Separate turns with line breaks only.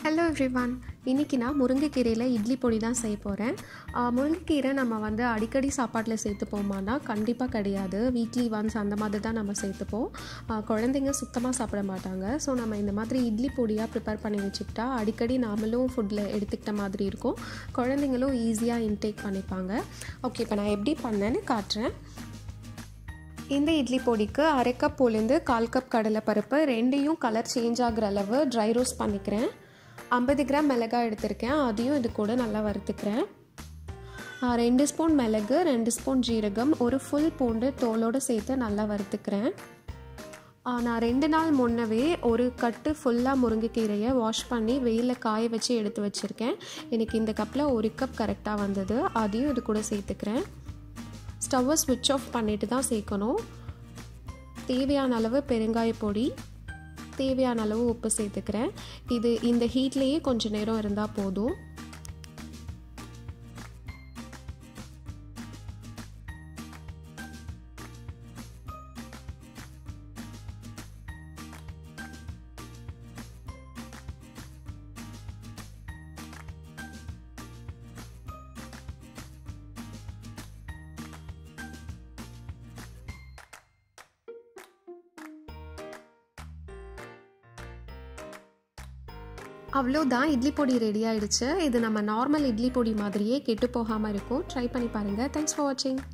hello everyone இன்றைக்கி நான் முருங்கைக்கீரையில் இட்லி பொடி தான் செய்ய போகிறேன் முருங்கைக்கீரை நம்ம வந்து அடிக்கடி சாப்பாட்டில் சேர்த்துப்போமானா கண்டிப்பாக கிடையாது வீக்லி ஒன்ஸ் அந்த மாதிரி தான் நம்ம சேர்த்துப்போம் ஆ, குழந்தைங்க சுத்தமாக சாப்பிட மாட்டாங்க ஸோ நம்ம இந்த மாதிரி இட்லி பொடியாக ப்ரிப்பேர் பண்ணி வச்சுக்கிட்டா அடிக்கடி நாமளும் ஃபுட்டில் எடுத்துக்கிட்ட மாதிரி இருக்கும் குழந்தைங்களும் ஈஸியாக இன்டேக் பண்ணிப்பாங்க ஓகே இப்போ நான் எப்படி பண்ணேன்னு காட்டுறேன் இந்த இட்லி பொடிக்கு அரை கப் உளுந்து கால் கப் கடலைப்பருப்பு ரெண்டையும் கலர் சேஞ்ச் ஆகிற அளவு ட்ரை ரோஸ்ட் பண்ணிக்கிறேன் ஐம்பது கிராம் மிளகாய் எடுத்திருக்கேன் அதையும் இது கூட நல்லா வறுத்துக்கிறேன் ஆ, ரெண்டு ஸ்பூன் மிளகு ரெண்டு ஸ்பூன் ஜீரகம் ஒரு ஃபுல் பூண்டு தோலோடு சேர்த்து நல்லா வறுத்துக்கிறேன் ஆ, நான் ரெண்டு நாள் முன்னவே ஒரு கட்டு ஃபுல்லாக முருங்கைக்கீரையை வாஷ் பண்ணி வெயிலில் காய வச்சு எடுத்து வச்சுருக்கேன் எனக்கு இந்த கப்பில் ஒரு கப் கரெக்டாக வந்தது அதையும் இது கூட சேர்த்துக்கிறேன் ஸ்டவ்வை ஸ்விட்ச் ஆஃப் பண்ணிட்டு தான் சேர்க்கணும் தேவையான அளவு பெருங்காய பொடி தேவையான அளவு உப்பு சேர்த்துக்கிறேன் இது இந்த ஹீட்லேயே கொஞ்சம் நேரம் இருந்தால் போதும் அவ்வளோதான் இட்லி பொடி ரெடி ஆயிடுச்சு இது நம்ம நார்மல் இட்லி பொடி மாதிரியே கெட்டு போகாமல் இருக்கும் ட்ரை பண்ணி பாருங்கள் தேங்க்ஸ் ஃபார் வாட்சிங்